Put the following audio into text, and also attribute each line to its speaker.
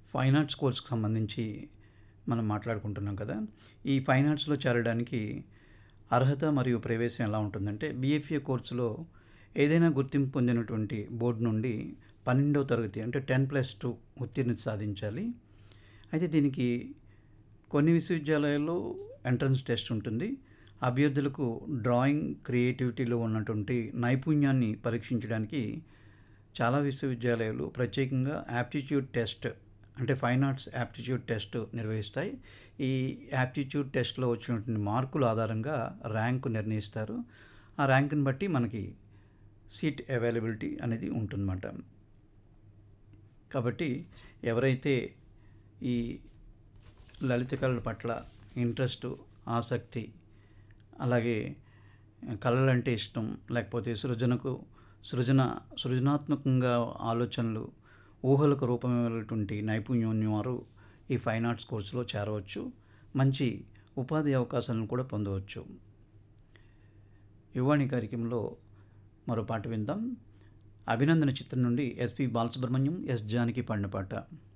Speaker 1: Fine arts కోర్స్‌కి సంబంధించి మనం మాట్లాడుకుంటున్నాం కదా! ఈ ఫైన్ ఆర్ట్స్‌లో చేరడానికి అర్హత మరియు ప్రవేశం ఎలా ఉంటుందంటే, బీఎఫ్ఏ కోర్సులో ఏదైనా గుర్తింపు పొందినటువంటి బోర్డ్ నుండి 12వ తరగతి అంటే 10+2 ఉత్తీర్ణత సాధించాలి. అయితే దీనికి కొన్ని విశ్వవిద్యాలయాల్లో ఎంట్రన్స్ టెస్ట్ ఉంటుంది. అభ్యర్థులకు డ్రాయింగ్, క్రియేటివిటీలో ఉన్నటువంటి నైపుణ్యాన్ని పరీక్షించడానికి చాలా విశ్వవిద్యాలయాలు ప్రత్యేకంగా యాప్టిట్యూడ్ టెస్ట్ అంటే ఫైన్ ఆర్ట్స్ యాప్టిట్యూడ్ టెస్ట్ నిర్వహిస్తాయి. ఈ యాప్టిట్యూడ్ టెస్ట్‌లో వచ్చినటువంటి మార్కుల ఆధారంగా ర్యాంక్ నిర్ణయిస్తారు. ఆ ర్యాంక్‌ని బట్టి మనకి సీట్ అవైలబిలిటీ అనేది ఉంటుందన్నమాట. కాబట్టి ఎవరైతే ఈ లలిత కళల పట్ల ఇంట్రెస్ట్, ఆసక్తి అలాగే కళలంటే ఇష్టం లేకపోతే సృజనకు సృజన సృజనాత్మకంగా ఆలోచనలు, ఊహలకు రూపమివ్వనటువంటి నైపుణ్యం ఉన్నవారు ఈ ఫైన్ ఆర్ట్స్ కోర్సులో చేరవచ్చు. మంచి ఉపాధి అవకాశాలను కూడా పొందవచ్చు. యువాణి కార్యక్రమంలో మరో పాట విందాం. 'అభినందన' చిత్రం నుండి ఎస్‌పి బాలసుబ్రహ్మణ్యం, ఎస్. జానకి పాడిన పాట.